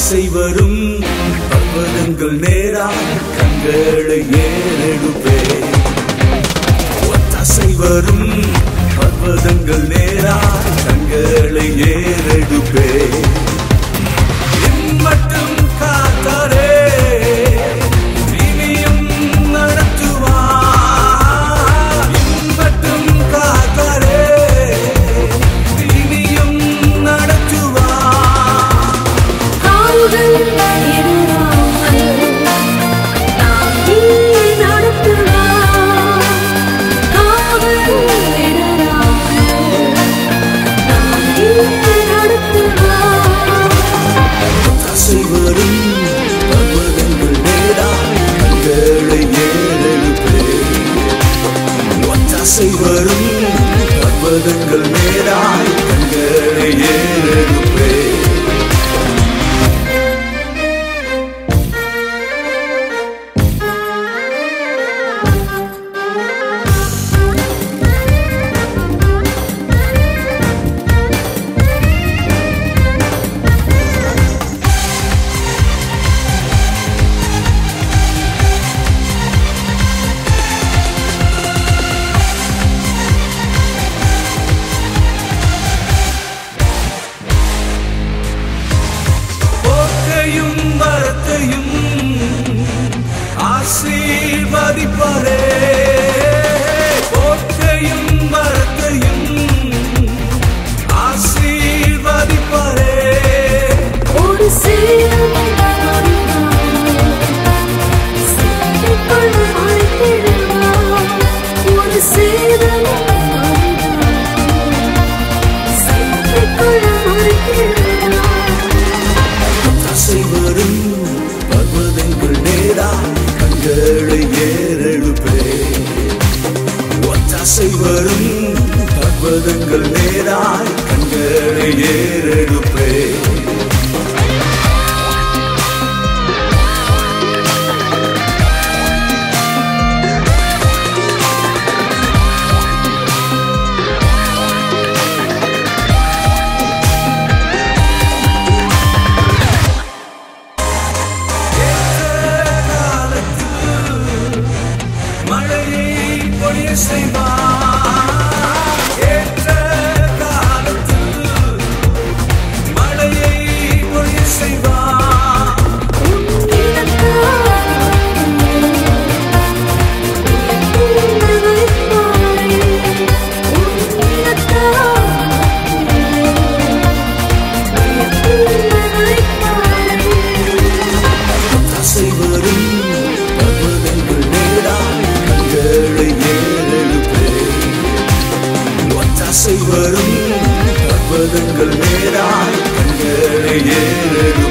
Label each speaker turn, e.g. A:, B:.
A: ஒத்தாசை வரும் பர்வதங்கள் நேராய் கண்களை ஏறெடுப்பே ஒத்தாசை வரும் பர்வதங்கள் நேராய் கண்களை ஏறெடுப்பே இம்மட்டும் காத்தாரே இனியும் நடத்துவார் இம்மட்டும் காத்தாரே இனியும் நடத்துவார்
B: கால்கள் இடராமல் நாம் நீ நடத்துவார். கால்கள் இடராமல் நாம் நீ நடத்துவார்.
A: ஒத்தாசை வரும் பர்வதங்கள் நேராய் கண்களை ஏறெடுப்பே ஒத்தாசை வரும் பர்வதங்கள் நேராய் கண்களை ஏறெடுப்பே போக்கையும் வரத்தையும் ஆசீர்வதிப்பாரே போக்கையும் வரத்தையும் ஆசீர்வதிப்பாரே
B: ஒரு சேதம் வருவார். சேதைக்குள் மறைத்திடுவார். ஒரு சேதம் வருவார். சேதைக்குள் மறைத்திடுவார்.
A: ஆசை வரும் பர்வதங்கள் நேராய் கண்களை ஏறெடுப்பே ஒத்தாசை வரும் பர்வதங்கள் நேராய் கண்களை ஏறெடுப்பே மழையை பொழிய செய்வார் ஏற்ற காலத்தில் மழையை பொழிய செய்வார் ஆசை வரும் பர்வதங்கள் நேராய் கண்களை ஏறெடுப்பே ஒத்தாசை வரும் பர்வதங்கள் நேராய் கண்களை ஏறெடுப்பே